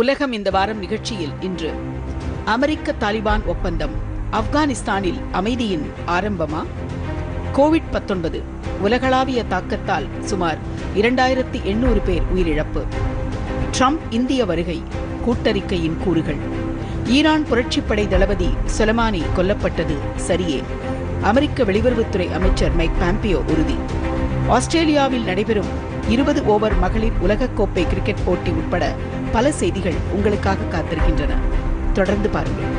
உலகம் இந்த வாரம் நிகழ்ச்சியில் இன்று அமெரிக்க தாலிபான் ஒப்பந்தம் ஆப்கானிஸ்தானில் அமைதியின் ஆரம்பமா கோவிட் 19 உலகளாவிய தாக்கத்தால் சுமார் இரண்டாயிரத்தி எண்ணூறு பேர் உயிரிழப்பு ட்ரம்ப் இந்திய வருகை கூட்டறிக்கையின் கூறுகள் ஈரான் புரட்சிப்படை தளபதி சொலமானி கொல்லப்பட்டது சரியே அமெரிக்க வெளியுறவுத்துறை அமைச்சர் மைக் பாம்பியோ உறுதி ஆஸ்திரேலியாவில் நடைபெறும் இருபது ஓவர் மகளிர் உலகக்கோப்பை கிரிக்கெட் போட்டி உட்பட பல செய்திகள் உங்களுக்காக காத்திருக்கின்றன தொடர்ந்து பாருங்கள்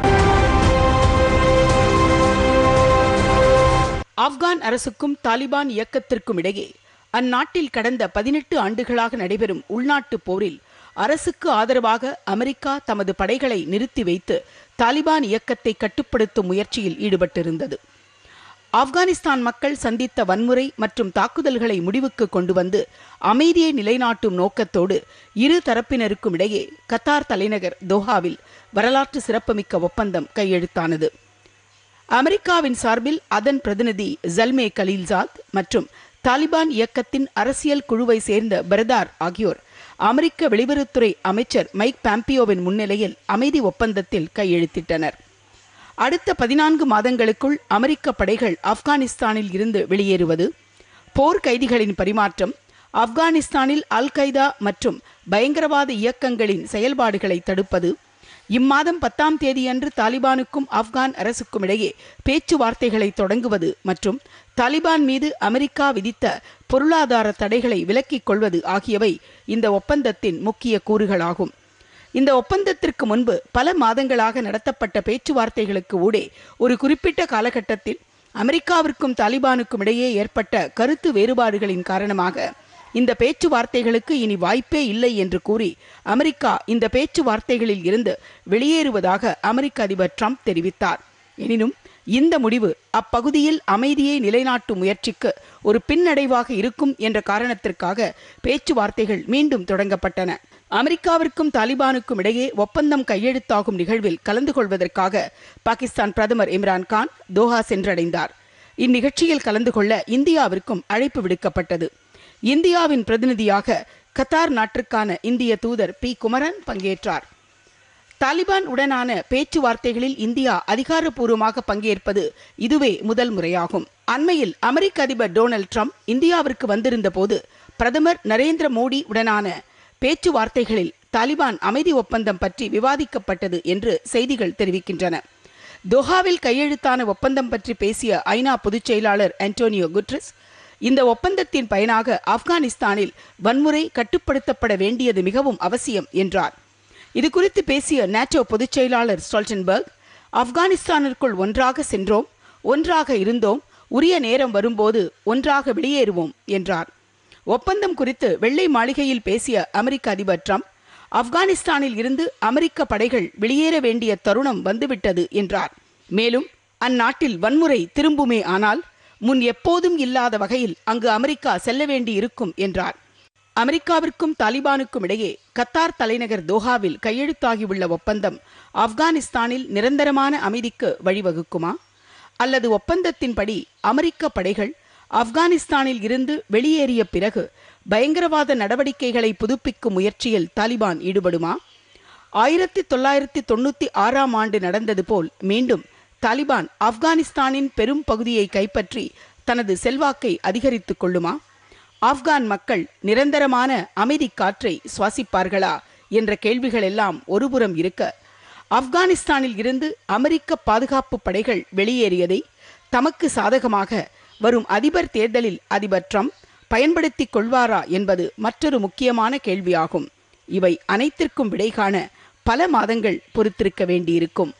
ஆப்கான் அரசுக்கும் தாலிபான் இயக்கத்திற்கும் இடையே அந்நாட்டில் கடந்த பதினெட்டு ஆண்டுகளாக நடைபெறும் உள்நாட்டு போரில் அரசுக்கு ஆதரவாக அமெரிக்கா தமது படைகளை நிறுத்தி வைத்து தாலிபான் இயக்கத்தை கட்டுப்படுத்தும் முயற்சியில் ஈடுபட்டிருந்தது ஆப்கானிஸ்தான் மக்கள் சந்தித்த வன்முறை மற்றும் தாக்குதல்களை முடிவுக்கு கொண்டு வந்து அமைதியை நிலைநாட்டும் நோக்கத்தோடு இரு தரப்பினருக்கும் இடையே கத்தார் தலைநகர் தோஹாவில் வரலாற்று சிறப்புமிக்க ஒப்பந்தம் கையெழுத்தானது அமெரிக்காவின் சார்பில் அதன் பிரதிநிதி ஜல்மே கலீல்சாத் மற்றும் தாலிபான் இயக்கத்தின் அரசியல் குழுவை சேர்ந்த பிரதார் ஆகியோர் அமெரிக்க வெளியுறவுத்துறை அமைச்சர் மைக் பாம்பியோவின் முன்னிலையில் அமைதி ஒப்பந்தத்தில் கையெழுத்திட்டனர் அடுத்த பதினான்கு மாதங்களுக்குள் அமெரிக்க படைகள் ஆப்கானிஸ்தானில் இருந்து வெளியேறுவது போர் கைதிகளின் பரிமாற்றம் ஆப்கானிஸ்தானில் அல் கைதா மற்றும் பயங்கரவாத இயக்கங்களின் செயல்பாடுகளை தடுப்பது இம்மாதம் பத்தாம் தேதியன்று தாலிபானுக்கும் ஆப்கான் அரசுக்கும் இடையே பேச்சுவார்த்தைகளை தொடங்குவது மற்றும் தாலிபான் மீது அமெரிக்கா விதித்த பொருளாதார தடைகளை விலக்கிக் கொள்வது ஆகியவை இந்த ஒப்பந்தத்தின் முக்கிய கூறுகளாகும் இந்த ஒப்பந்தத்திற்கு முன்பு பல மாதங்களாக நடத்தப்பட்ட பேச்சுவார்த்தைகளுக்கு ஊடே ஒரு குறிப்பிட்ட காலகட்டத்தில் அமெரிக்காவிற்கும் தாலிபானுக்கும் இடையே ஏற்பட்ட கருத்து வேறுபாடுகளின் காரணமாக இந்த பேச்சுவார்த்தைகளுக்கு இனி வாய்ப்பே இல்லை என்று கூறி அமெரிக்கா இந்த பேச்சுவார்த்தைகளில் இருந்து வெளியேறுவதாக அமெரிக்க அதிபர் ட்ரம்ப் தெரிவித்தார் எனினும் இந்த முடிவு அப்பகுதியில் அமைதியை நிலைநாட்டும் முயற்சிக்கு ஒரு பின்னடைவாக இருக்கும் என்ற காரணத்திற்காக பேச்சுவார்த்தைகள் மீண்டும் தொடங்கப்பட்டன அமெரிக்காவிற்கும் தாலிபானுக்கும் இடையே ஒப்பந்தம் கையெழுத்தாகும் நிகழ்வில் கலந்து கொள்வதற்காக பாகிஸ்தான் பிரதமர் இம்ரான் கான் தோஹா சென்றடைந்தார் இந்நிகழ்ச்சியில் கலந்து கொள்ள இந்தியாவிற்கும் அழைப்பு விடுக்கப்பட்டது இந்தியாவின் பிரதிநிதியாக கத்தார் நாட்டிற்கான இந்திய தூதர் பி குமரன் பங்கேற்றார் தாலிபான் உடனான பேச்சுவார்த்தைகளில் இந்தியா அதிகாரப்பூர்வமாக பங்கேற்பது இதுவே முதல் முறையாகும் அண்மையில் அமெரிக்க அதிபர் டொனால்ட் ட்ரம்ப் இந்தியாவிற்கு வந்திருந்த போது பிரதமர் நரேந்திர மோடி உடனான பேச்சுவார்த்தைகளில் தாலிபான் அமைதி ஒப்பந்தம் பற்றி விவாதிக்கப்பட்டது என்று செய்திகள் தெரிவிக்கின்றன தோஹாவில் கையெழுத்தான ஒப்பந்தம் பற்றி பேசிய ஐநா பொதுச் செயலாளர் ஆண்டோனியோ குட்ரஸ் இந்த ஒப்பந்தத்தின் பயனாக ஆப்கானிஸ்தானில் வன்முறை கட்டுப்படுத்தப்பட வேண்டியது மிகவும் அவசியம் என்றார் இது குறித்து பேசிய நேட்டோ பொதுச் செயலாளர் ஸ்டால்டன்பர்க் ஆப்கானிஸ்தானிற்குள் ஒன்றாக சென்றோம் ஒன்றாக இருந்தோம் உரிய நேரம் வரும்போது ஒன்றாக வெளியேறுவோம் என்றார் ஒப்பந்தம் குறித்து வெள்ளை மாளிகையில் பேசிய அமெரிக்க அதிபர் ட்ரம்ப் ஆப்கானிஸ்தானில் இருந்து அமெரிக்க படைகள் வெளியேற வேண்டிய தருணம் வந்துவிட்டது என்றார் மேலும் அந்நாட்டில் வன்முறை திரும்புமே ஆனால் முன் எப்போதும் இல்லாத வகையில் அங்கு அமெரிக்கா செல்ல வேண்டி இருக்கும் என்றார் அமெரிக்காவிற்கும் தாலிபானுக்கும் இடையே கத்தார் தலைநகர் தோஹாவில் கையெழுத்தாகியுள்ள ஒப்பந்தம் ஆப்கானிஸ்தானில் நிரந்தரமான அமைதிக்கு வழிவகுக்குமா அல்லது ஒப்பந்தத்தின்படி அமெரிக்க படைகள் ஆப்கானிஸ்தானில் இருந்து வெளியேறிய பிறகு பயங்கரவாத நடவடிக்கைகளை புதுப்பிக்கும் முயற்சியில் தாலிபான் ஈடுபடுமா ஆயிரத்தி தொள்ளாயிரத்தி தொண்ணூத்தி ஆறாம் ஆண்டு நடந்தது போல் மீண்டும் தாலிபான் ஆப்கானிஸ்தானின் பெரும் பகுதியை கைப்பற்றி தனது செல்வாக்கை அதிகரித்துக் கொள்ளுமா ஆப்கான் மக்கள் நிரந்தரமான அமைதி காற்றை சுவாசிப்பார்களா என்ற கேள்விகள் எல்லாம் ஒருபுறம் இருக்க ஆப்கானிஸ்தானில் இருந்து அமெரிக்க பாதுகாப்பு படைகள் வெளியேறியதை தமக்கு சாதகமாக வரும் அதிபர் தேர்தலில் அதிபர் ட்ரம்ப் பயன்படுத்திக் கொள்வாரா என்பது மற்றொரு முக்கியமான கேள்வியாகும் இவை அனைத்திற்கும் விடை காண பல மாதங்கள் பொறுத்திருக்க வேண்டியிருக்கும்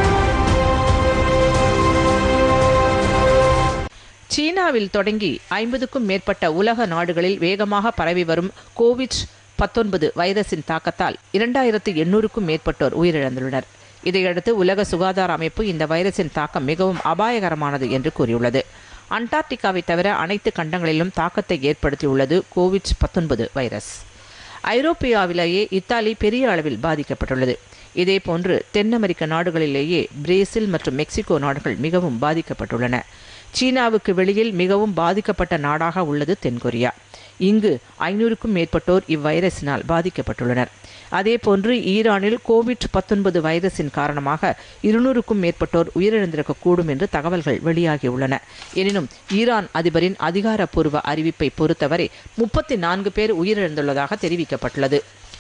சீனாவில் தொடங்கி ஐம்பதுக்கும் மேற்பட்ட உலக நாடுகளில் வேகமாக பரவி வரும் கோவிட் பத்தொன்பது வைரஸின் தாக்கத்தால் இரண்டாயிரத்து எண்ணூறுக்கும் மேற்பட்டோர் உயிரிழந்துள்ளனர் இதையடுத்து உலக சுகாதார அமைப்பு இந்த வைரஸின் தாக்கம் மிகவும் அபாயகரமானது என்று கூறியுள்ளது அண்டார்டிகாவை தவிர அனைத்து கண்டங்களிலும் தாக்கத்தை ஏற்படுத்தியுள்ளது கோவிட் பத்தொன்பது வைரஸ் ஐரோப்பியாவிலேயே இத்தாலி பெரிய அளவில் பாதிக்கப்பட்டுள்ளது இதேபோன்று தென் அமெரிக்க நாடுகளிலேயே பிரேசில் மற்றும் மெக்சிகோ நாடுகள் மிகவும் பாதிக்கப்பட்டுள்ளன சீனாவுக்கு வெளியில் மிகவும் பாதிக்கப்பட்ட நாடாக உள்ளது தென்கொரியா இங்கு ஐநூறுக்கும் மேற்பட்டோர் இவ்வைரஸினால் பாதிக்கப்பட்டுள்ளனர் அதேபோன்று ஈரானில் கோவிட் பத்தொன்பது வைரஸின் காரணமாக இருநூறுக்கும் மேற்பட்டோர் உயிரிழந்திருக்கக்கூடும் என்று தகவல்கள் வெளியாகியுள்ளன எனினும் ஈரான் அதிபரின் அதிகாரப்பூர்வ அறிவிப்பை பொறுத்தவரை முப்பத்தி நான்கு பேர் உயிரிழந்துள்ளதாக தெரிவிக்கப்பட்டுள்ளது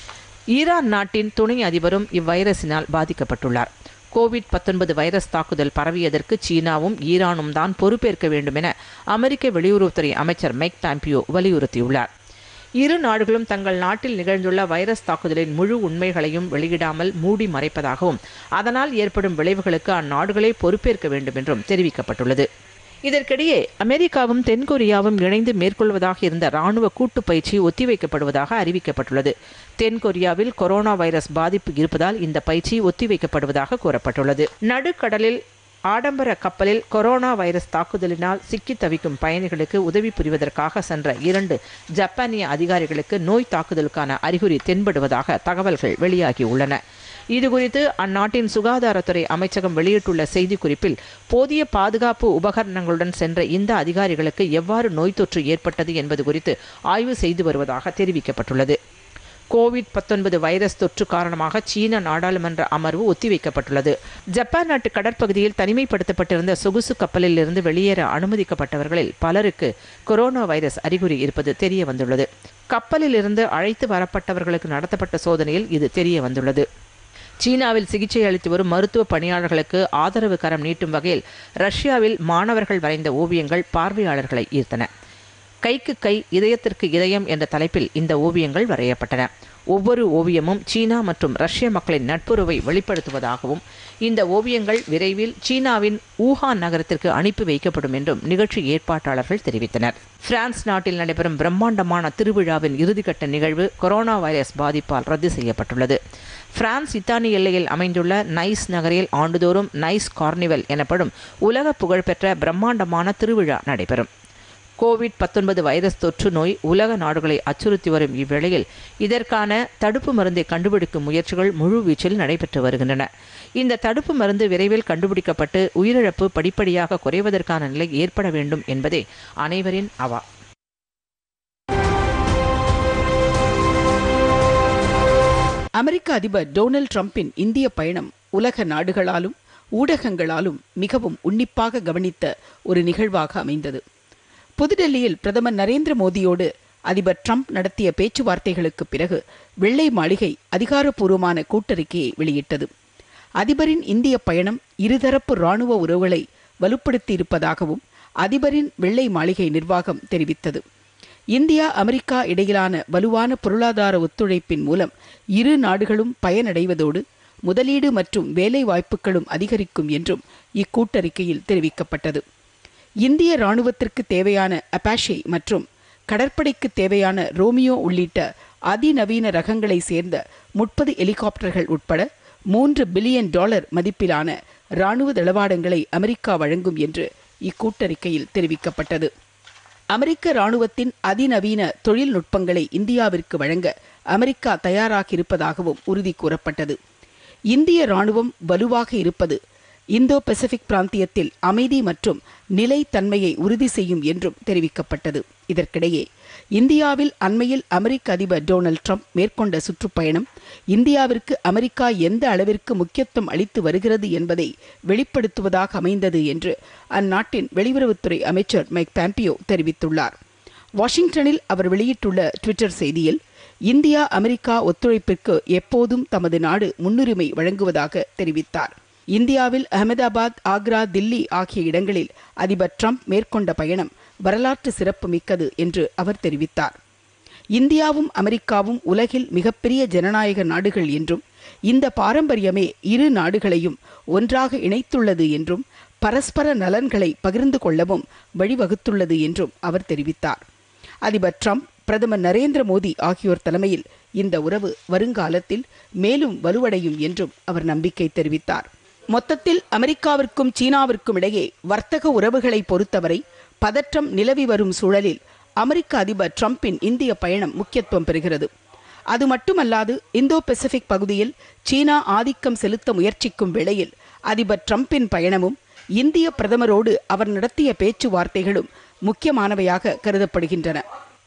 ஈரான் நாட்டின் துணை அதிபரும் இவ்வைரஸினால் பாதிக்கப்பட்டுள்ளார் கோவிட் பத்தொன்பது வைரஸ் தாக்குதல் பரவியதற்கு சீனாவும் ஈரானும் தான் பொறுப்பேற்க வேண்டும் என அமெரிக்க வெளியுறவுத்துறை அமைச்சர் மைக் பாம்பியோ வலியுறுத்தியுள்ளார் இரு நாடுகளும் தங்கள் நாட்டில் நிகழ்ந்துள்ள வைரஸ் தாக்குதலின் முழு உண்மைகளையும் வெளியிடாமல் மூடி மறைப்பதாகவும் அதனால் ஏற்படும் விளைவுகளுக்கு அந்நாடுகளே பொறுப்பேற்க வேண்டும் என்றும் தெரிவிக்கப்பட்டுள்ளது இதற்கிடையே அமெரிக்காவும் தென்கொரியாவும் இணைந்து மேற்கொள்வதாக இருந்த ராணுவ கூட்டு பயிற்சி ஒத்திவைக்கப்படுவதாக அறிவிக்கப்பட்டுள்ளது தென்கொரியாவில் கொரோனா வைரஸ் பாதிப்பு இருப்பதால் இந்த பயிற்சி ஒத்திவைக்கப்படுவதாக கூறப்பட்டுள்ளது நடுக்கடலில் ஆடம்பர கப்பலில் கொரோனா வைரஸ் தாக்குதலினால் சிக்கி தவிக்கும் பயணிகளுக்கு உதவி புரிவதற்காக சென்ற இரண்டு ஜப்பானிய அதிகாரிகளுக்கு நோய் தாக்குதலுக்கான அறிகுறி தென்படுவதாக தகவல்கள் வெளியாகியுள்ளன இதுகுறித்து அந்நாட்டின் சுகாதாரத்துறை அமைச்சகம் வெளியிட்டுள்ள செய்திக்குறிப்பில் போதிய பாதுகாப்பு உபகரணங்களுடன் சென்ற இந்த அதிகாரிகளுக்கு எவ்வாறு நோய் தொற்று ஏற்பட்டது என்பது குறித்து ஆய்வு செய்து வருவதாக தெரிவிக்கப்பட்டுள்ளது கோவிட் பத்தொன்பது வைரஸ் தொற்று காரணமாக சீன நாடாளுமன்ற அமர்வு ஒத்திவைக்கப்பட்டுள்ளது ஜப்பான் நாட்டு கடற்பகுதியில் தனிமைப்படுத்தப்பட்டிருந்த சொகுசு கப்பலில் இருந்து வெளியேற அனுமதிக்கப்பட்டவர்களில் பலருக்கு கொரோனா வைரஸ் அறிகுறி இருப்பது தெரிய வந்துள்ளது கப்பலில் இருந்து அழைத்து வரப்பட்டவர்களுக்கு நடத்தப்பட்ட சோதனையில் இது தெரிய வந்துள்ளது சீனாவில் சிகிச்சை அளித்து வரும் மருத்துவ பணியாளர்களுக்கு ஆதரவு கரம் நீட்டும் வகையில் ரஷ்யாவில் மாணவர்கள் வரைந்த ஓவியங்கள் பார்வையாளர்களை ஈர்த்தன கைக்கு கை இதயத்திற்கு இதயம் என்ற தலைப்பில் இந்த ஓவியங்கள் வரையப்பட்டன ஒவ்வொரு ஓவியமும் சீனா மற்றும் ரஷ்ய மக்களின் நட்புறவை வெளிப்படுத்துவதாகவும் இந்த ஓவியங்கள் விரைவில் சீனாவின் ஊஹான் நகரத்திற்கு அனுப்பி வைக்கப்படும் என்றும் நிகழ்ச்சி ஏற்பாட்டாளர்கள் தெரிவித்தனர் பிரான்ஸ் நாட்டில் நடைபெறும் பிரம்மாண்டமான திருவிழாவின் இறுதிக்கட்ட நிகழ்வு கொரோனா வைரஸ் பாதிப்பால் ரத்து செய்யப்பட்டுள்ளது பிரான்ஸ் இத்தாலி எல்லையில் அமைந்துள்ள நைஸ் நகரில் ஆண்டுதோறும் நைஸ் கார்னிவல் எனப்படும் உலக புகழ்பெற்ற பிரம்மாண்டமான திருவிழா நடைபெறும் கோவிட் பத்தொன்பது வைரஸ் தொற்று நோய் உலக நாடுகளை அச்சுறுத்தி வரும் இவ்வேளையில் இதற்கான தடுப்பு மருந்தை கண்டுபிடிக்கும் முயற்சிகள் முழுவீச்சில் நடைபெற்று வருகின்றன இந்த தடுப்பு மருந்து விரைவில் கண்டுபிடிக்கப்பட்டு உயிரிழப்பு படிப்படியாக குறைவதற்கான நிலை ஏற்பட வேண்டும் என்பதே அனைவரின் அவா அமெரிக்க அதிபர் டொனால்ட் ட்ரம்பின் இந்திய பயணம் உலக நாடுகளாலும் ஊடகங்களாலும் மிகவும் உன்னிப்பாக கவனித்த ஒரு நிகழ்வாக அமைந்தது புதுடெல்லியில் பிரதமர் நரேந்திர மோடியோடு அதிபர் ட்ரம்ப் நடத்திய பேச்சுவார்த்தைகளுக்கு பிறகு வெள்ளை மாளிகை அதிகாரப்பூர்வமான கூட்டறிக்கையை வெளியிட்டது அதிபரின் இந்திய பயணம் இருதரப்பு ராணுவ உறவுகளை வலுப்படுத்தியிருப்பதாகவும் அதிபரின் வெள்ளை மாளிகை நிர்வாகம் தெரிவித்தது இந்தியா அமெரிக்கா இடையிலான வலுவான பொருளாதார ஒத்துழைப்பின் மூலம் இரு நாடுகளும் பயனடைவதோடு முதலீடு மற்றும் வேலை வாய்ப்புகளும் அதிகரிக்கும் என்றும் இக்கூட்டறிக்கையில் தெரிவிக்கப்பட்டது இந்திய ராணுவத்திற்கு தேவையான அபாஷே மற்றும் கடற்படைக்கு தேவையான ரோமியோ உள்ளிட்ட அதிநவீன ரகங்களை சேர்ந்த முப்பது ஹெலிகாப்டர்கள் உட்பட மூன்று பில்லியன் டாலர் மதிப்பிலான ராணுவ தளவாடங்களை அமெரிக்கா வழங்கும் என்று இக்கூட்டறிக்கையில் தெரிவிக்கப்பட்டது அமெரிக்க ராணுவத்தின் அதிநவீன தொழில்நுட்பங்களை இந்தியாவிற்கு வழங்க அமெரிக்கா தயாராக இருப்பதாகவும் உறுதி கூறப்பட்டது இந்திய ராணுவம் வலுவாக இருப்பது இந்தோ பசிபிக் பிராந்தியத்தில் அமைதி மற்றும் நிலைத்தன்மையை உறுதி செய்யும் என்றும் தெரிவிக்கப்பட்டது இதற்கிடையே இந்தியாவில் அண்மையில் அமெரிக்க அதிபர் டொனால்ட் ட்ரம்ப் மேற்கொண்ட சுற்றுப்பயணம் இந்தியாவிற்கு அமெரிக்கா எந்த அளவிற்கு முக்கியத்துவம் அளித்து வருகிறது என்பதை வெளிப்படுத்துவதாக அமைந்தது என்று அந்நாட்டின் வெளியுறவுத்துறை அமைச்சர் மைக் பாம்பியோ தெரிவித்துள்ளார் வாஷிங்டனில் அவர் வெளியிட்டுள்ள ட்விட்டர் செய்தியில் இந்தியா அமெரிக்கா ஒத்துழைப்பிற்கு எப்போதும் தமது நாடு முன்னுரிமை வழங்குவதாக தெரிவித்தார் இந்தியாவில் அகமதாபாத் ஆக்ரா தில்லி ஆகிய இடங்களில் அதிபர் ட்ரம்ப் மேற்கொண்ட பயணம் வரலாற்று சிறப்பு மிக்கது என்று அவர் தெரிவித்தார் இந்தியாவும் அமெரிக்காவும் உலகில் மிகப்பெரிய ஜனநாயக நாடுகள் என்றும் இந்த பாரம்பரியமே இரு நாடுகளையும் ஒன்றாக இணைத்துள்ளது என்றும் பரஸ்பர நலன்களை பகிர்ந்து கொள்ளவும் வழிவகுத்துள்ளது என்றும் அவர் தெரிவித்தார் அதிபர் ட்ரம்ப் பிரதமர் நரேந்திர மோடி ஆகியோர் தலைமையில் இந்த உறவு வருங்காலத்தில் மேலும் வலுவடையும் என்றும் அவர் நம்பிக்கை தெரிவித்தார் மொத்தத்தில் அமெரிக்காவிற்கும் சீனாவிற்கும் இடையே வர்த்தக உறவுகளை பொறுத்தவரை பதற்றம் நிலவி வரும் சூழலில் அமெரிக்க அதிபர் ட்ரம்பின் இந்திய பயணம் முக்கியத்துவம் பெறுகிறது அது மட்டுமல்லாது இந்தோ பசிபிக் பகுதியில் சீனா ஆதிக்கம் செலுத்த முயற்சிக்கும் வேளையில் அதிபர் ட்ரம்பின் பயணமும் இந்திய பிரதமரோடு அவர் நடத்திய பேச்சுவார்த்தைகளும் முக்கியமானவையாக கருதப்படுகின்றன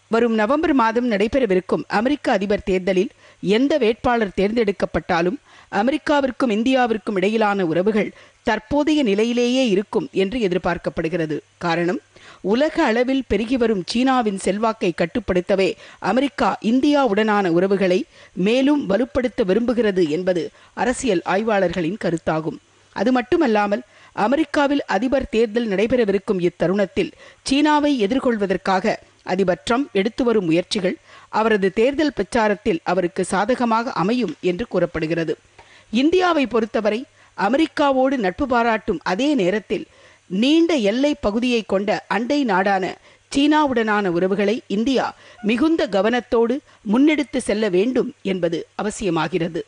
வரும் நவம்பர் மாதம் நடைபெறவிருக்கும் அமெரிக்க அதிபர் தேர்தலில் எந்த வேட்பாளர் தேர்ந்தெடுக்கப்பட்டாலும் அமெரிக்காவிற்கும் இந்தியாவிற்கும் இடையிலான உறவுகள் தற்போதைய நிலையிலேயே இருக்கும் என்று எதிர்பார்க்கப்படுகிறது காரணம் உலக அளவில் பெருகி வரும் சீனாவின் செல்வாக்கை கட்டுப்படுத்தவே அமெரிக்கா இந்தியாவுடனான உறவுகளை மேலும் வலுப்படுத்த விரும்புகிறது என்பது அரசியல் ஆய்வாளர்களின் கருத்தாகும் அது மட்டுமல்லாமல் அமெரிக்காவில் அதிபர் தேர்தல் நடைபெறவிருக்கும் இத்தருணத்தில் சீனாவை எதிர்கொள்வதற்காக அதிபர் ட்ரம்ப் எடுத்து வரும் முயற்சிகள் அவரது தேர்தல் பிரச்சாரத்தில் அவருக்கு சாதகமாக அமையும் என்று கூறப்படுகிறது இந்தியாவை பொறுத்தவரை அமெரிக்காவோடு நட்பு பாராட்டும் அதே நேரத்தில் நீண்ட எல்லை பகுதியை கொண்ட அண்டை நாடான சீனாவுடனான உறவுகளை இந்தியா மிகுந்த கவனத்தோடு முன்னெடுத்து செல்ல வேண்டும் என்பது அவசியமாகிறது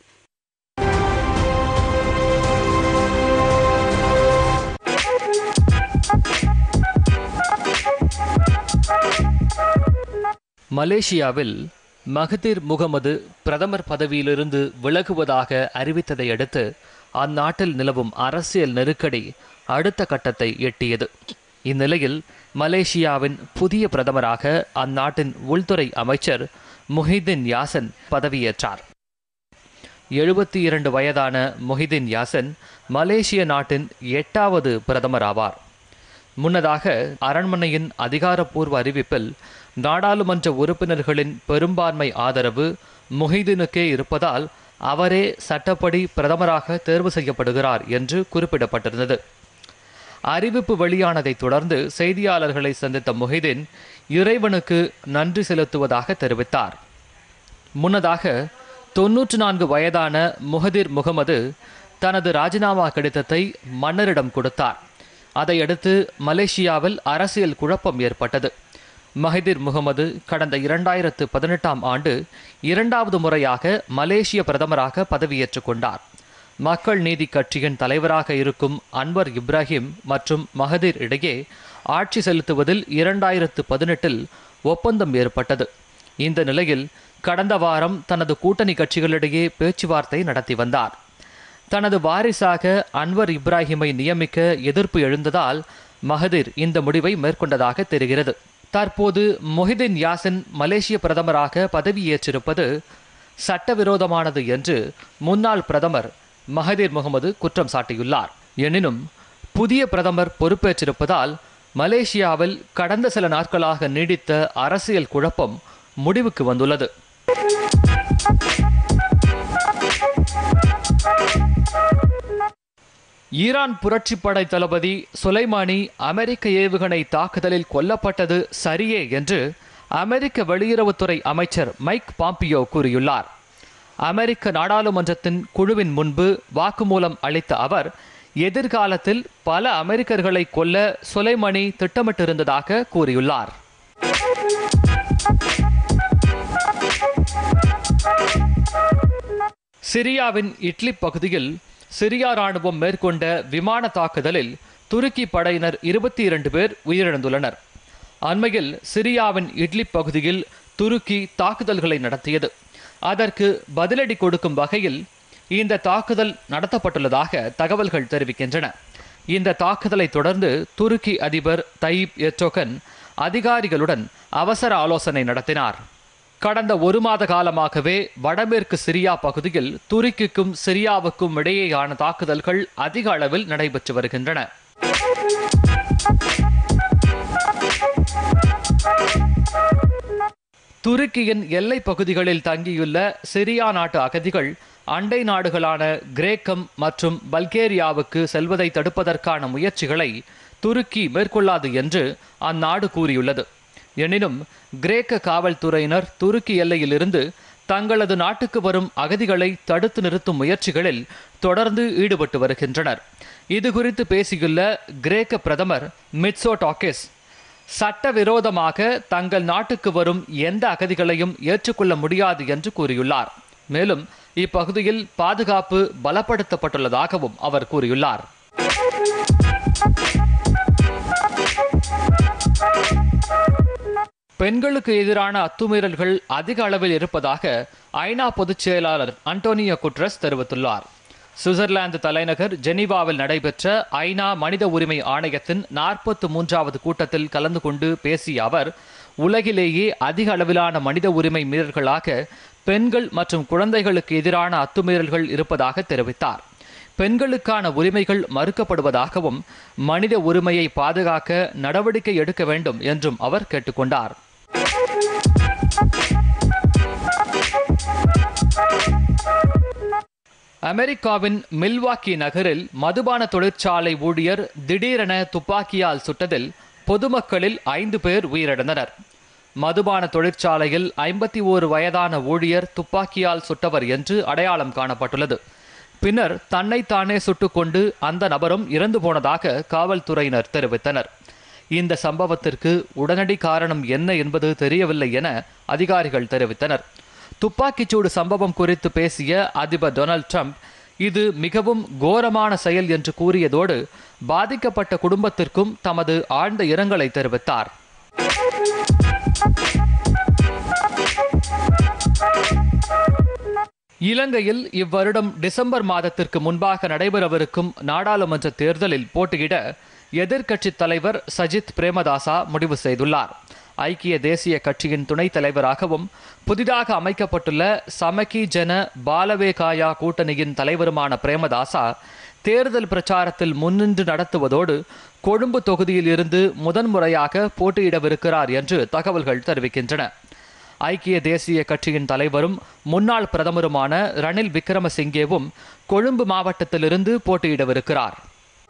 மலேசியாவில் மகதிர் முகமது பிரதமர் பதவியிலிருந்து விலகுவதாக அறிவித்ததை அடுத்து அந்நாட்டில் நிலவும் அரசியல் நெருக்கடி அடுத்த கட்டத்தை எட்டியது இந்நிலையில் மலேசியாவின் புதிய பிரதமராக அந்நாட்டின் உள்துறை அமைச்சர் முஹிதீன் யாசன் பதவியேற்றார் எழுபத்தி இரண்டு வயதான முஹிதீன் யாசன் மலேசிய நாட்டின் எட்டாவது பிரதமர் ஆவார் முன்னதாக அரண்மனையின் அதிகாரப்பூர்வ அறிவிப்பில் நாடாளுமன்ற உறுப்பினர்களின் பெரும்பான்மை ஆதரவு முஹிதீனுக்கே இருப்பதால் அவரே சட்டப்படி பிரதமராக தேர்வு செய்யப்படுகிறார் என்று குறிப்பிடப்பட்டிருந்தது அறிவிப்பு வெளியானதைத் தொடர்ந்து செய்தியாளர்களை சந்தித்த முஹிதீன் இறைவனுக்கு நன்றி செலுத்துவதாக தெரிவித்தார் முன்னதாக தொன்னூற்று நான்கு வயதான முஹதிர் முகமது தனது ராஜினாமா கடிதத்தை மன்னரிடம் கொடுத்தார் அதையடுத்து மலேசியாவில் அரசியல் குழப்பம் ஏற்பட்டது மஹதிர் முகமது கடந்த இரண்டாயிரத்து பதினெட்டாம் ஆண்டு இரண்டாவது முறையாக மலேசிய பிரதமராக பதவியேற்றுக் கொண்டார் மக்கள் நீதி கட்சியின் தலைவராக இருக்கும் அன்வர் இப்ராஹிம் மற்றும் மஹதிர் இடையே ஆட்சி செலுத்துவதில் இரண்டாயிரத்து பதினெட்டில் ஒப்பந்தம் ஏற்பட்டது இந்த நிலையில் கடந்த வாரம் தனது கூட்டணி கட்சிகளிடையே பேச்சுவார்த்தை நடத்தி வந்தார் தனது வாரிசாக அன்வர் இப்ராஹிமை நியமிக்க எதிர்ப்பு எழுந்ததால் மஹதிர் இந்த முடிவை மேற்கொண்டதாக தெரிகிறது தற்போது மொஹிதீன் யாசின் மலேசிய பிரதமராக பதவியேற்றிருப்பது சட்டவிரோதமானது என்று முன்னாள் பிரதமர் மஹதிர் முகமது குற்றம் சாட்டியுள்ளார் எனினும் புதிய பிரதமர் பொறுப்பேற்றிருப்பதால் மலேசியாவில் கடந்த சில நாட்களாக நீடித்த அரசியல் குழப்பம் முடிவுக்கு வந்துள்ளது ஈரான் புரட்சிப்படை தளபதி சுலைமானி அமெரிக்க ஏவுகணை தாக்குதலில் கொல்லப்பட்டது சரியே என்று அமெரிக்க வெளியுறவுத்துறை அமைச்சர் மைக் பாம்பியோ கூறியுள்ளார் அமெரிக்க நாடாளுமன்றத்தின் குழுவின் முன்பு வாக்குமூலம் அளித்த அவர் எதிர்காலத்தில் பல அமெரிக்கர்களை கொல்ல சுலைமணி திட்டமிட்டிருந்ததாக கூறியுள்ளார் சிரியாவின் இட்லிப் பகுதியில் சிரியா ராணுவம் மேற்கொண்ட விமான தாக்குதலில் துருக்கி படையினர் இருபத்தி இரண்டு பேர் உயிரிழந்துள்ளனர் அண்மையில் சிரியாவின் இட்லிப் பகுதியில் துருக்கி தாக்குதல்களை நடத்தியது அதற்கு பதிலடி கொடுக்கும் வகையில் இந்த தாக்குதல் நடத்தப்பட்டுள்ளதாக தகவல்கள் தெரிவிக்கின்றன இந்த தாக்குதலை தொடர்ந்து துருக்கி அதிபர் தையிப் எர்டோகன் அதிகாரிகளுடன் அவசர ஆலோசனை நடத்தினார் கடந்த ஒரு மாத காலமாகவே வடமேற்கு சிரியா பகுதியில் துருக்கிக்கும் சிரியாவுக்கும் இடையேயான தாக்குதல்கள் அதிக அளவில் நடைபெற்று வருகின்றன துருக்கியின் எல்லை பகுதிகளில் தங்கியுள்ள சிரியா நாட்டு அகதிகள் அண்டை நாடுகளான கிரேக்கம் மற்றும் பல்கேரியாவுக்கு செல்வதை தடுப்பதற்கான முயற்சிகளை துருக்கி மேற்கொள்ளாது என்று அந்நாடு கூறியுள்ளது எனினும் கிரேக்க காவல்துறையினர் துருக்கி எல்லையிலிருந்து தங்களது நாட்டுக்கு வரும் அகதிகளை தடுத்து நிறுத்தும் முயற்சிகளில் தொடர்ந்து ஈடுபட்டு வருகின்றனர் இது குறித்து பேசியுள்ள கிரேக்க பிரதமர் மிட்சோ டாக்கிஸ் சட்டவிரோதமாக தங்கள் நாட்டுக்கு வரும் எந்த அகதிகளையும் ஏற்றுக்கொள்ள முடியாது என்று கூறியுள்ளார் மேலும் இப்பகுதியில் பாதுகாப்பு பலப்படுத்தப்பட்டுள்ளதாகவும் அவர் கூறியுள்ளார் பெண்களுக்கு எதிரான அத்துமீறல்கள் அதிக அளவில் இருப்பதாக ஐநா பொதுச் செயலாளர் அன்டோனியோ குட்ரஸ் தெரிவித்துள்ளார் சுவிட்சர்லாந்து தலைநகர் ஜெனீவாவில் நடைபெற்ற ஐநா மனித உரிமை ஆணையத்தின் நாற்பத்து மூன்றாவது கூட்டத்தில் கலந்து கொண்டு பேசிய அவர் உலகிலேயே அதிக அளவிலான மனித உரிமை மீறல்களாக பெண்கள் மற்றும் குழந்தைகளுக்கு எதிரான அத்துமீறல்கள் இருப்பதாக தெரிவித்தார் பெண்களுக்கான உரிமைகள் மறுக்கப்படுவதாகவும் மனித உரிமையை பாதுகாக்க நடவடிக்கை எடுக்க வேண்டும் என்றும் அவர் கேட்டுக்கொண்டார் அமெரிக்காவின் மில்வாக்கி நகரில் மதுபான தொழிற்சாலை ஊழியர் திடீரென துப்பாக்கியால் சுட்டதில் பொதுமக்களில் ஐந்து பேர் உயிரிழந்தனர் மதுபான தொழிற்சாலையில் ஐம்பத்தி ஓரு வயதான ஊழியர் துப்பாக்கியால் சுட்டவர் என்று அடையாளம் காணப்பட்டுள்ளது பின்னர் தன்னைத்தானே சுட்டுக்கொண்டு அந்த நபரும் இறந்து போனதாக காவல்துறையினர் தெரிவித்தனர் இந்த சம்பவத்திற்கு உடனடி காரணம் என்ன என்பது தெரியவில்லை என அதிகாரிகள் தெரிவித்தனர் துப்பாக்கிச்சூடு சம்பவம் குறித்து பேசிய அதிபர் டொனால்ட் ட்ரம்ப் இது மிகவும் கோரமான செயல் என்று கூறியதோடு பாதிக்கப்பட்ட குடும்பத்திற்கும் தமது ஆழ்ந்த இரங்கலை தெரிவித்தார் இலங்கையில் இவ்வருடம் டிசம்பர் மாதத்திற்கு முன்பாக நடைபெறவிருக்கும் நாடாளுமன்ற தேர்தலில் போட்டியிட எதிர்க்கட்சித் தலைவர் சஜித் பிரேமதாசா முடிவு செய்துள்ளார் ஐக்கிய தேசிய கட்சியின் துணைத் தலைவராகவும் புதிதாக அமைக்கப்பட்டுள்ள சமகி ஜன பாலவேகாயா கூட்டணியின் தலைவருமான பிரேமதாசா தேர்தல் பிரச்சாரத்தில் முன்னின்று நடத்துவதோடு கொழும்பு தொகுதியில் இருந்து முதன்முறையாக போட்டியிடவிருக்கிறார் என்று தகவல்கள் தெரிவிக்கின்றன ஐக்கிய தேசிய கட்சியின் தலைவரும் முன்னாள் பிரதமருமான ரணில் விக்ரமசிங்கேவும் கொழும்பு மாவட்டத்திலிருந்து போட்டியிடவிருக்கிறார்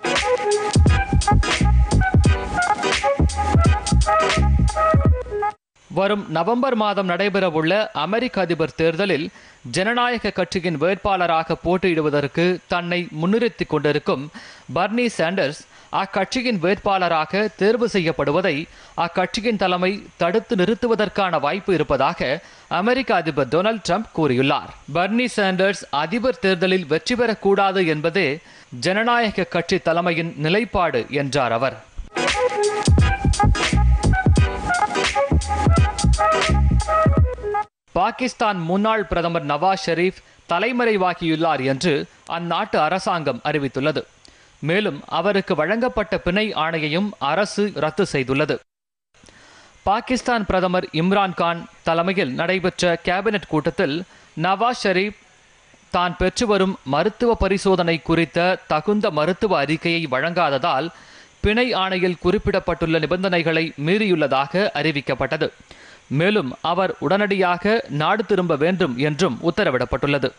வரும் நவம்பர் மாதம் நடைபெறவுள்ள அமெரிக்க அதிபர் தேர்தலில் ஜனநாயக கட்சியின் வேட்பாளராக போட்டியிடுவதற்கு தன்னை முன்னிறுத்திக் கொண்டிருக்கும் பர்னி சாண்டர்ஸ் அக்கட்சியின் வேட்பாளராக தேர்வு செய்யப்படுவதை அக்கட்சியின் தலைமை தடுத்து நிறுத்துவதற்கான வாய்ப்பு இருப்பதாக அமெரிக்க அதிபர் டொனால்ட் ட்ரம்ப் கூறியுள்ளார் பர்னி சாண்டர்ஸ் அதிபர் தேர்தலில் வெற்றி பெறக்கூடாது என்பதே ஜனநாயக கட்சி தலைமையின் நிலைப்பாடு என்றார் அவர் பாகிஸ்தான் முன்னாள் பிரதமர் நவாஸ் ஷெரீப் தலைமறைவாகியுள்ளார் என்று அந்நாட்டு அரசாங்கம் அறிவித்துள்ளது மேலும் அவருக்கு வழங்கப்பட்ட பிணை ஆணையையும் அரசு ரத்து செய்துள்ளது பாகிஸ்தான் பிரதமர் இம்ரான் கான் தலைமையில் நடைபெற்ற கேபினெட் கூட்டத்தில் நவாஸ் ஷெரீப் தான் பெற்று வரும் மருத்துவ பரிசோதனை குறித்த தகுந்த மருத்துவ அறிக்கையை வழங்காததால் பிணை ஆணையில் குறிப்பிடப்பட்டுள்ள நிபந்தனைகளை மீறியுள்ளதாக அறிவிக்கப்பட்டது மேலும் அவர் உடனடியாக நாடு திரும்ப வேண்டும் என்றும் உத்தரவிடப்பட்டுள்ளது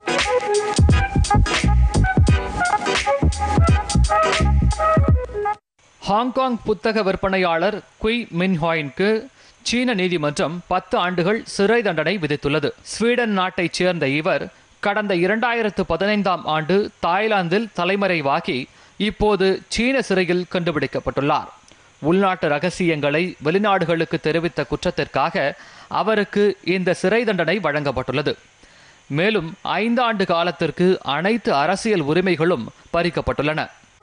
ஹாங்காங் புத்தக விற்பனையாளர் குய் மின்ஹாயின்க்கு சீன நீதிமன்றம் பத்து ஆண்டுகள் சிறை தண்டனை விதித்துள்ளது ஸ்வீடன் நாட்டைச் சேர்ந்த இவர் கடந்த இரண்டாயிரத்து பதினைந்தாம் ஆண்டு தாய்லாந்தில் தலைமறைவாகி இப்போது சீன சிறையில் கண்டுபிடிக்கப்பட்டுள்ளார் உள்நாட்டு ரகசியங்களை வெளிநாடுகளுக்கு தெரிவித்த குற்றத்திற்காக அவருக்கு இந்த சிறை தண்டனை வழங்கப்பட்டுள்ளது மேலும் ஐந்தாண்டு காலத்திற்கு அனைத்து அரசியல் உரிமைகளும் பறிக்கப்பட்டுள்ளன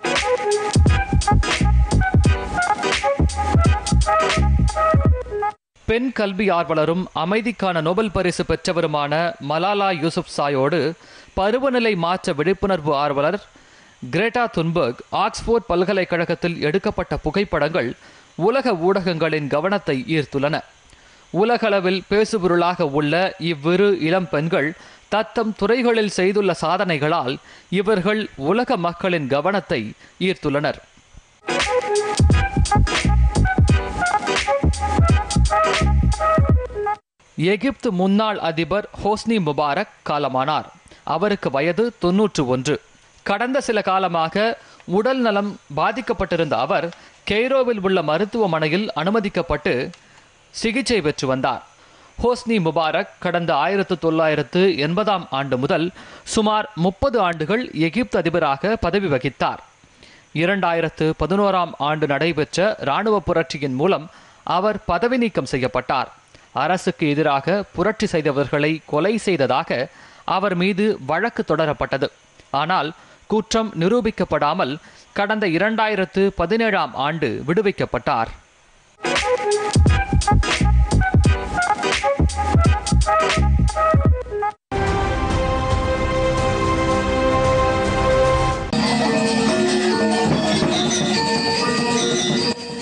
பெண் கல்வி ஆர்வலரும் அமைதிக்கான நோபல் பரிசு பெற்றவருமான மலாலா யூசுப் சாயோடு பருவநிலை மாற்ற விழிப்புணர்வு ஆர்வலர் கிரேட்டா துன்பர்க் ஆக்ஸ்போர்ட் பல்கலைக்கழகத்தில் எடுக்கப்பட்ட புகைப்படங்கள் உலக ஊடகங்களின் கவனத்தை ஈர்த்துள்ளன உலகளவில் பேசுபொருளாக உள்ள இவ்விரு இளம் பெண்கள் தத்தம் துறைகளில் செய்துள்ள சாதனைகளால் இவர்கள் உலக மக்களின் கவனத்தை ஈர்த்துள்ளனர் எகிப்து முன்னாள் அதிபர் ஹோஸ்னி முபாரக் காலமானார் அவருக்கு வயது தொன்னூற்று ஒன்று கடந்த சில காலமாக உடல் நலம் பாதிக்கப்பட்டிருந்த அவர் கெய்ரோவில் உள்ள மருத்துவமனையில் அனுமதிக்கப்பட்டு சிகிச்சை பெற்று வந்தார் ஹோஸ்னி முபாரக் கடந்த ஆயிரத்து தொள்ளாயிரத்து எண்பதாம் ஆண்டு முதல் சுமார் முப்பது ஆண்டுகள் எகிப்து அதிபராக பதவி வகித்தார் இரண்டாயிரத்து பதினோராம் ஆண்டு நடைபெற்ற இராணுவ புரட்சியின் மூலம் அவர் பதவி நீக்கம் செய்யப்பட்டார் அரசுக்கு எதிராக புரட்சி செய்தவர்களை கொலை செய்ததாக அவர் மீது வழக்கு தொடரப்பட்டது ஆனால் குற்றம் நிரூபிக்கப்படாமல் கடந்த இரண்டாயிரத்து பதினேழாம் ஆண்டு விடுவிக்கப்பட்டார்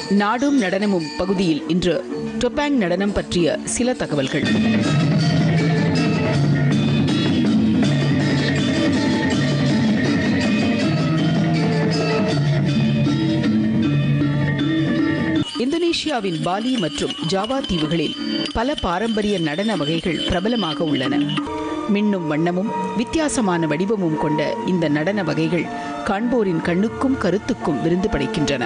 நாடும் நடனமும் பகுதியில் இன்று டொபாங் நடனம் பற்றிய சில தகவல்கள் இந்தோனேஷியாவின் பாலி மற்றும் ஜாவா தீவுகளில் பல பாரம்பரிய நடன வகைகள் பிரபலமாக உள்ளன மின்னும் வண்ணமும் வித்தியாசமான வடிவமும் கொண்ட இந்த நடன வகைகள் காண்போரின் கண்ணுக்கும் கருத்துக்கும் விருந்து படைக்கின்றன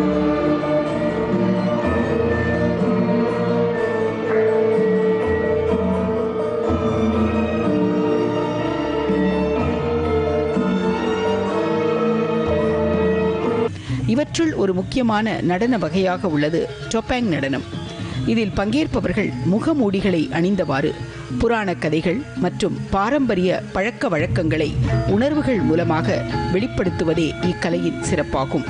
இவற்றுள் ஒரு முக்கியமான நடன வகையாக உள்ளது டொபாங் நடனம் இதில் பங்கேற்பவர்கள் முகமூடிகளை அணிந்தவாறு புராண கதைகள் மற்றும் பாரம்பரிய பழக்க வழக்கங்களை உணர்வுகள் மூலமாக வெளிப்படுத்துவதே இக்கலையின் சிறப்பாகும்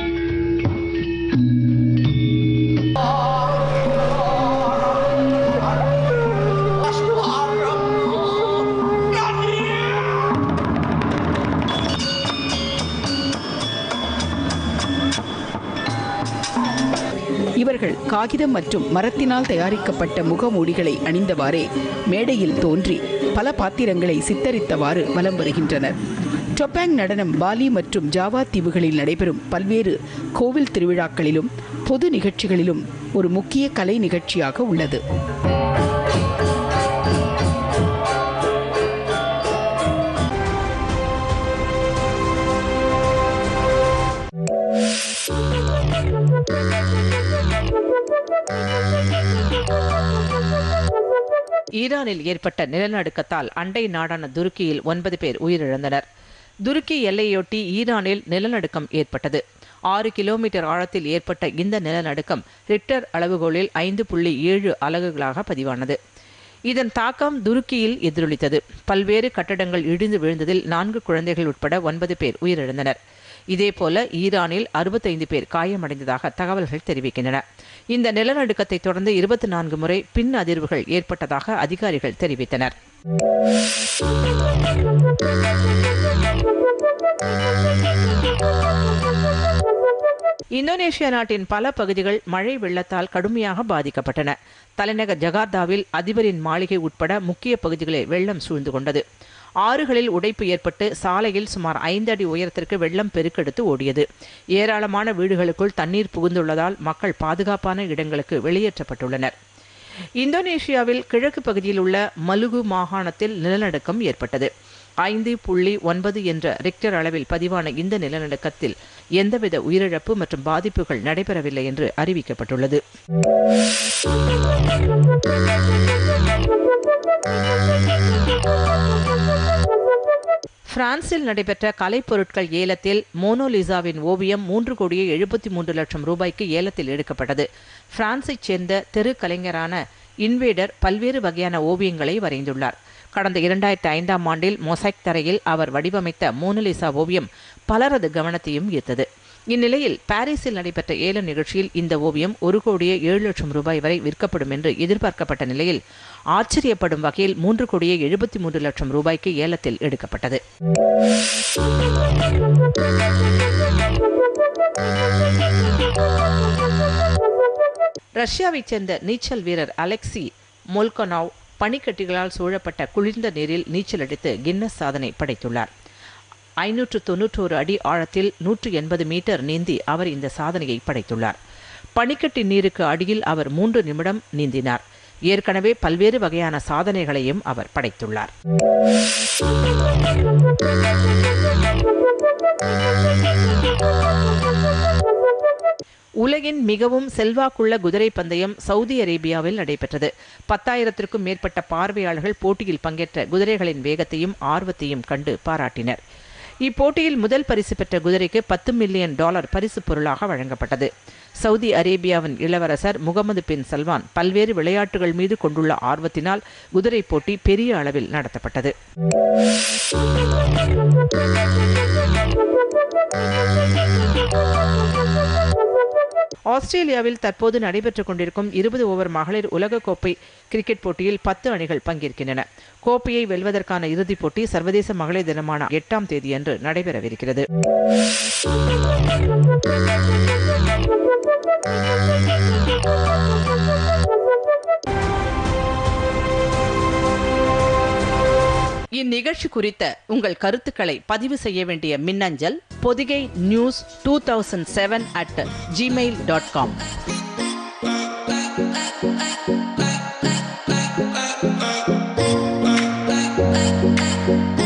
இவர்கள் காகிதம் மற்றும் மரத்தினால் தயாரிக்கப்பட்ட முகமூடிகளை அணிந்தவாறே மேடையில் தோன்றி பல பாத்திரங்களை சித்தரித்தவாறு வலம் வருகின்றனர் டொபாங் நடனம் பாலி மற்றும் ஜாவா தீவுகளில் நடைபெறும் பல்வேறு கோவில் திருவிழாக்களிலும் பொது நிகழ்ச்சிகளிலும் ஒரு முக்கிய கலை நிகழ்ச்சியாக உள்ளது ஈரானில் ஏற்பட்ட நிலநடுக்கத்தால் அண்டை நாடான துருக்கியில் ஒன்பது பேர் உயிரிழந்தனர் துருக்கி எல்லையொட்டி ஈரானில் நிலநடுக்கம் ஏற்பட்டது ஆறு கிலோமீட்டர் ஆழத்தில் ஏற்பட்ட இந்த நிலநடுக்கம் ரிக்டர் அளவுகோலில் ஐந்து புள்ளி ஏழு அலகுகளாக பதிவானது இதன் தாக்கம் துருக்கியில் எதிரொலித்தது பல்வேறு கட்டடங்கள் இடிந்து விழுந்ததில் நான்கு குழந்தைகள் உட்பட ஒன்பது பேர் உயிரிழந்தனர் இதேபோல ஈரானில் அறுபத்தைந்து பேர் காயமடைந்ததாக தகவல்கள் தெரிவிக்கின்றன இந்த நிலநடுக்கத்தை தொடர்ந்து இருபத்தி நான்கு முறை பின் அதிர்வுகள் ஏற்பட்டதாக அதிகாரிகள் தெரிவித்தனர் இந்தோனேஷியா நாட்டின் பல பகுதிகள் மழை வெள்ளத்தால் கடுமையாக பாதிக்கப்பட்டன தலைநகர் ஜகார்த்தாவில் அதிபரின் மாளிகை உட்பட முக்கிய பகுதிகளில் வெள்ளம் சூழ்ந்து கொண்டது ஆறுகளில் உடைப்பு ஏற்பட்டு சாலையில் சுமார் ஐந்து அடி உயரத்திற்கு வெள்ளம் பெருக்கெடுத்து ஓடியது ஏராளமான வீடுகளுக்குள் தண்ணீர் புகுந்துள்ளதால் மக்கள் பாதுகாப்பான இடங்களுக்கு வெளியேற்றப்பட்டுள்ளனர் இந்தோனேஷியாவில் கிழக்கு பகுதியில் உள்ள மலுகு மாகாணத்தில் நிலநடுக்கம் ஏற்பட்டது ஐந்து புள்ளி ஒன்பது என்ற ரிக்டர் அளவில் பதிவான இந்த நிலநடுக்கத்தில் எந்தவித உயிரிழப்பு மற்றும் பாதிப்புகள் நடைபெறவில்லை என்று அறிவிக்கப்பட்டுள்ளது பிரான்சில் நடைபெற்ற கலைப்பொருட்கள் ஏலத்தில் மோனோலிசாவின் ஓவியம் மூன்று கோடியே எழுபத்தி மூன்று லட்சம் ரூபாய்க்கு ஏலத்தில் எடுக்கப்பட்டது பிரான்சைச் சேர்ந்த தெரு கலைஞரான இன்வேடர் பல்வேறு வகையான ஓவியங்களை வரைந்துள்ளார் கடந்த இரண்டாயிரத்தி ஐந்தாம் ஆண்டில் மொசைக் தரையில் அவர் வடிவமைத்த மோனலிசா ஓவியம் பலரது கவனத்தையும் ஈர்த்தது இந்நிலையில் பாரிஸில் நடைபெற்ற ஏல நிகழ்ச்சியில் இந்த ஓவியம் ஒரு கோடியே ஏழு லட்சம் ரூபாய் வரை விற்கப்படும் என்று எதிர்பார்க்கப்பட்ட நிலையில் ஆச்சரியப்படும் வகையில் மூன்று கோடியே எழுபத்தி மூன்று லட்சம் ரூபாய்க்கு ஏலத்தில் எடுக்கப்பட்டது ரஷ்யாவைச் சேர்ந்த நீச்சல் வீரர் அலெக்சி மோல்கனோவ் பனிக்கட்டிகளால் சூழப்பட்ட குளிர்ந்த நீரில் நீச்சல் அடித்து கின்னஸ் சாதனை படைத்துள்ளார் ஐநூற்று தொன்னூற்றோரு அடி ஆழத்தில் நூற்று எண்பது மீட்டர் நீந்தி அவர் இந்த சாதனையை படைத்துள்ளார் பனிக்கட்டி நீருக்கு அடியில் அவர் மூன்று நிமிடம் நீந்தினார் ஏற்கனவே பல்வேறு வகையான சாதனைகளையும் அவர் படைத்துள்ளார் உலகின் மிகவும் செல்வாக்குள்ள குதிரை பந்தயம் சவுதி அரேபியாவில் நடைபெற்றது பத்தாயிரத்திற்கும் மேற்பட்ட பார்வையாளர்கள் போட்டியில் பங்கேற்ற குதிரைகளின் வேகத்தையும் ஆர்வத்தையும் கண்டு பாராட்டினர் இப்போட்டியில் முதல் பரிசு பெற்ற குதிரைக்கு பத்து மில்லியன் டாலர் பரிசு பொருளாக வழங்கப்பட்டது சவுதி அரேபியாவின் இளவரசர் முகமது பின் சல்மான் பல்வேறு விளையாட்டுகள் மீது கொண்டுள்ள ஆர்வத்தினால் குதிரை போட்டி பெரிய அளவில் நடத்தப்பட்டது ஆஸ்திரேலியாவில் தற்போது நடைபெற்றுக் கொண்டிருக்கும் இருபது ஓவர் மகளிர் உலகக்கோப்பை கிரிக்கெட் போட்டியில் பத்து அணிகள் பங்கேற்கின்றன கோப்பையை வெல்வதற்கான இறுதிப் போட்டி சர்வதேச மகளிர் தினமான எட்டாம் தேதியன்று நடைபெறவிருக்கிறது இந்நிகழ்ச்சி குறித்த உங்கள் கருத்துக்களை பதிவு செய்ய வேண்டிய மின்னஞ்சல் Pothigai news two thousand seven at Gmail dot com Thank you.